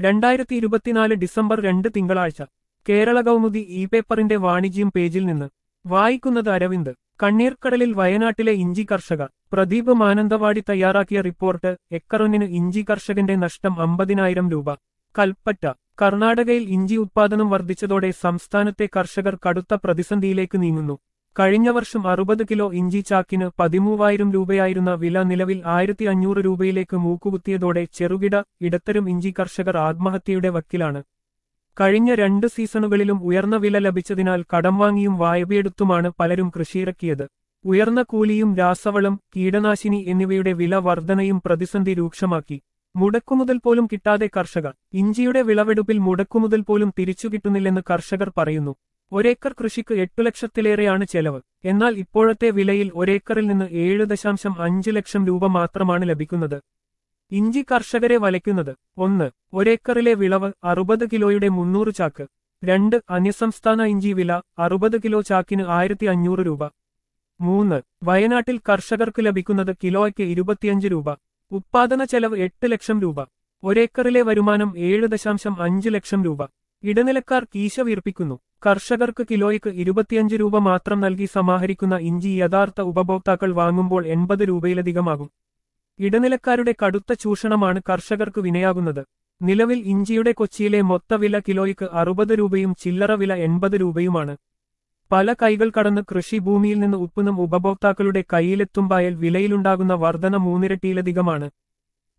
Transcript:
രണ്ടായിരത്തി ഇരുപത്തിനാല് ഡിസംബർ രണ്ട് തിങ്കളാഴ്ച കേരള കൗമുദി ഇ പേപ്പറിന്റെ വാണിജ്യം പേജിൽ നിന്ന് വായിക്കുന്നത് അരവിന്ദ് കണ്ണീർക്കടലിൽ വയനാട്ടിലെ ഇഞ്ചി കർഷക പ്രദീപ് മാനന്തവാടി തയ്യാറാക്കിയ റിപ്പോർട്ട് എക്കറൊന്നിന് ഇഞ്ചി കർഷകന്റെ നഷ്ടം അമ്പതിനായിരം രൂപ കൽപ്പറ്റ കർണാടകയിൽ ഇഞ്ചി ഉത്പാദനം വർദ്ധിച്ചതോടെ സംസ്ഥാനത്തെ കർഷകർ കടുത്ത പ്രതിസന്ധിയിലേക്ക് നീങ്ങുന്നു കഴിഞ്ഞ വർഷം അറുപത് കിലോ ഇഞ്ചി ചാക്കിന് പതിമൂവായിരം രൂപയായിരുന്ന വില നിലവിൽ ആയിരത്തി അഞ്ഞൂറ് രൂപയിലേക്ക് മൂക്കുകുത്തിയതോടെ ചെറുകിട ഇടത്തരം ഇഞ്ചി കർഷകർ ആത്മഹത്യയുടെ വക്കിലാണ് കഴിഞ്ഞ രണ്ട് സീസണുകളിലും ഉയർന്ന വില ലഭിച്ചതിനാൽ കടം വാങ്ങിയും വായ്പയെടുത്തുമാണ് പലരും കൃഷിയിറക്കിയത് ഉയർന്ന കൂലിയും രാസവളം കീടനാശിനി എന്നിവയുടെ വില വർധനയും പ്രതിസന്ധി രൂക്ഷമാക്കി മുടക്കുമുതൽ പോലും കിട്ടാതെ കർഷകർ ഇഞ്ചിയുടെ വിളവെടുപ്പിൽ മുടക്കുമുതൽ പോലും തിരിച്ചു കിട്ടുന്നില്ലെന്ന് കർഷകർ പറയുന്നു ഒരേക്കർ കൃഷിക്ക് എട്ടു ലക്ഷത്തിലേറെയാണ് ചെലവ് എന്നാൽ ഇപ്പോഴത്തെ വിലയിൽ ഒരേക്കറിൽ നിന്ന് ഏഴ് ദശാംശം അഞ്ച് ലക്ഷം രൂപ മാത്രമാണ് ലഭിക്കുന്നത് ഇഞ്ചി കർഷകരെ വലയ്ക്കുന്നത് ഒന്ന് ഒരേക്കറിലെ വിളവ് അറുപത് കിലോയുടെ മുന്നൂറ് ചാക്ക് രണ്ട് അന്യസംസ്ഥാന ഇഞ്ചി വില അറുപത് കിലോ ചാക്കിന് ആയിരത്തി അഞ്ഞൂറ് രൂപ മൂന്ന് വയനാട്ടിൽ കർഷകർക്ക് ലഭിക്കുന്നത് കിലോയ്ക്ക് ഇരുപത്തിയഞ്ച് രൂപ ഉത്പാദന ചെലവ് എട്ട് ലക്ഷം രൂപ ഒരേക്കറിലെ വരുമാനം ഏഴ് ദശാംശം അഞ്ച് ലക്ഷം രൂപ ഇടനിലക്കാർ കീശ വീർപ്പിക്കുന്നു കർഷകർക്ക് കിലോയ്ക്ക് ഇരുപത്തിയഞ്ച് രൂപ മാത്രം നൽകി സമാഹരിക്കുന്ന ഇഞ്ചി യഥാർത്ഥ ഉപഭോക്താക്കൾ വാങ്ങുമ്പോൾ എൺപത് രൂപയിലധികമാകും ഇടനിലക്കാരുടെ കടുത്ത ചൂഷണമാണ് കർഷകർക്ക് വിനയാകുന്നത് നിലവിൽ ഇഞ്ചിയുടെ കൊച്ചിയിലെ മൊത്തവില കിലോയ്ക്ക് അറുപത് രൂപയും ചില്ലറ വില എൺപത് രൂപയുമാണ് പല കൈകൾ കടന്ന് കൃഷിഭൂമിയിൽ നിന്ന് ഉപ്പുന്നും ഉപഭോക്താക്കളുടെ കൈയിലെത്തുമ്പായാൽ വിലയിലുണ്ടാകുന്ന വർധന മൂന്നിരട്ടിയിലധികമാണ്